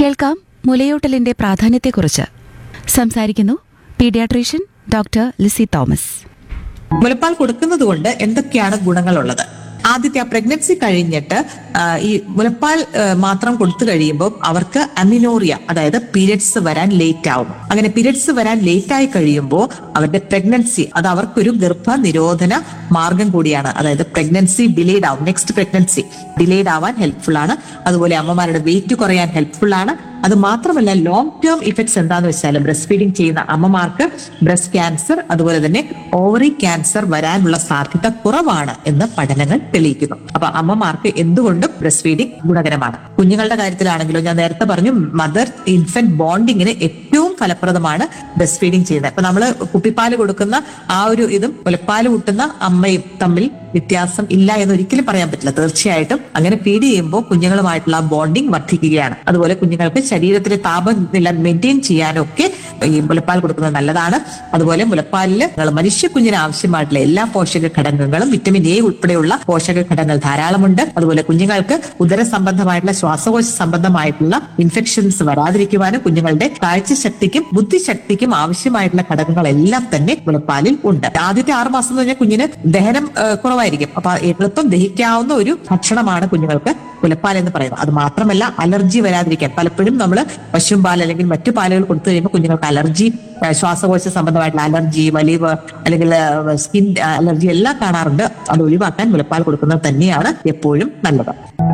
കേൾക്കാം മുലയൂട്ടലിന്റെ പ്രാധാന്യത്തെക്കുറിച്ച് സംസാരിക്കുന്നു പീഡിയാട്രീഷ്യൻ ഡോക്ടർ ലിസി തോമസ് മുലപ്പാൽ കൊടുക്കുന്നത് കൊണ്ട് എന്തൊക്കെയാണ് ഗുണങ്ങളുള്ളത് ആദ്യത്തെ ആ പ്രഗ്നൻസി കഴിഞ്ഞിട്ട് ആ, ഈ മുലപ്പാൽ ആ, മാത്രം കൊടുത്തു കഴിയുമ്പോൾ അവർക്ക് അമിനോറിയ അതായത് പീരിയഡ്സ് വരാൻ ലേറ്റ് ആവും അങ്ങനെ പീരിയഡ്സ് വരാൻ ലേറ്റ് ആയി കഴിയുമ്പോൾ അവരുടെ പ്രഗ്നൻസി അത് അവർക്കൊരു ഗർഭ നിരോധന മാർഗം കൂടിയാണ് അതായത് പ്രഗ്നൻസി ഡിലേഡ് ആവും നെക്സ്റ്റ് പ്രഗ്നൻസി ഡിലേഡ് ആവാൻ ഹെൽപ്ഫുൾ ആണ് അതുപോലെ അമ്മമാരുടെ വെയിറ്റ് കുറയാൻ ഹെൽപ്ഫുൾ ആണ് അത് മാത്രമല്ല ലോങ് ടേം ഇഫക്ട്സ് എന്താന്ന് വെച്ചാൽ ബ്രസ്റ്റ് ഫീഡിംഗ് ചെയ്യുന്ന അമ്മമാർക്ക് ബ്രസ്റ്റ് ക്യാൻസർ അതുപോലെ തന്നെ ഓവറി ക്യാൻസർ വരാനുള്ള സാധ്യത കുറവാണ് എന്ന് പഠനങ്ങൾ തെളിയിക്കുന്നു അപ്പൊ അമ്മമാർക്ക് എന്തുകൊണ്ടും ബ്രസ്റ്റ് ഫീഡിംഗ് ഗുണകരമാണ് കുഞ്ഞുങ്ങളുടെ കാര്യത്തിലാണെങ്കിലും ഞാൻ നേരത്തെ പറഞ്ഞു മദർ ഇൻഫന്റ് ബോണ്ടിങ്ങിന് ഏറ്റവും ഫലപ്രദമാണ് ബ്രസ്റ്റ് ഫീഡിംഗ് ചെയ്യുന്നത് അപ്പൊ നമ്മള് കുപ്പിപ്പാല് കൊടുക്കുന്ന ആ ഒരു ഇതും മുലപ്പാല് കൂട്ടുന്ന അമ്മയും തമ്മിൽ വ്യത്യാസം ഇല്ല എന്ന് ഒരിക്കലും പറയാൻ പറ്റില്ല തീർച്ചയായിട്ടും അങ്ങനെ ഫീഡ് ചെയ്യുമ്പോൾ കുഞ്ഞുങ്ങളുമായിട്ടുള്ള ബോണ്ടിങ് വർദ്ധിക്കുകയാണ് അതുപോലെ കുഞ്ഞുങ്ങൾക്ക് ശരീരത്തിലെ താപനില മെയിൻറ്റെയിൻ ചെയ്യാനൊക്കെ ഈ മുലപ്പാൽ കൊടുക്കുന്നത് നല്ലതാണ് അതുപോലെ മുലപ്പാലിൽ നിങ്ങൾ മനുഷ്യ കുഞ്ഞിന് ആവശ്യമായിട്ടുള്ള എല്ലാ പോഷക ഘടകങ്ങളും വിറ്റമിൻ എ ഉൾപ്പെടെയുള്ള പോഷക ഘടകങ്ങൾ ധാരാളമുണ്ട് അതുപോലെ കുഞ്ഞുങ്ങൾക്ക് ഉദര സംബന്ധമായിട്ടുള്ള ശ്വാസകോശ സംബന്ധമായിട്ടുള്ള ഇൻഫെക്ഷൻസ് വരാതിരിക്കുവാനും കുഞ്ഞുങ്ങളുടെ കാഴ്ചശക്തിക്കും ബുദ്ധിശക്തിക്കും ആവശ്യമായിട്ടുള്ള ഘടകങ്ങളെല്ലാം തന്നെ മുലപ്പാലിൽ ഉണ്ട് ആദ്യത്തെ ആറ് മാസം എന്ന് പറഞ്ഞാൽ കുഞ്ഞിന് ദഹനം ആ, കുറവായിരിക്കും അപ്പൊ എളുപ്പം ദഹിക്കാവുന്ന ഒരു ഭക്ഷണമാണ് കുഞ്ഞുങ്ങൾക്ക് മുലപ്പാൽ എന്ന് പറയുന്നത് അത് മാത്രമല്ല അലർജി വരാതിരിക്കാൻ പലപ്പോഴും നമ്മൾ പശുവും പാൽ അല്ലെങ്കിൽ മറ്റു പാലുകൾ കൊടുത്തു കഴിയുമ്പോൾ കുഞ്ഞുങ്ങൾക്ക് അലർജി ആ, ശ്വാസകോശ സംബന്ധമായിട്ടുള്ള അലർജി വലിവ് അല്ലെങ്കിൽ സ്കിൻ അലർജി എല്ലാം കാണാറുണ്ട് അത് ഒഴിവാക്കാൻ മുലപ്പാൽ കൊടുക്കുന്നത് തന്നെയാണ് എപ്പോഴും നല്ലത്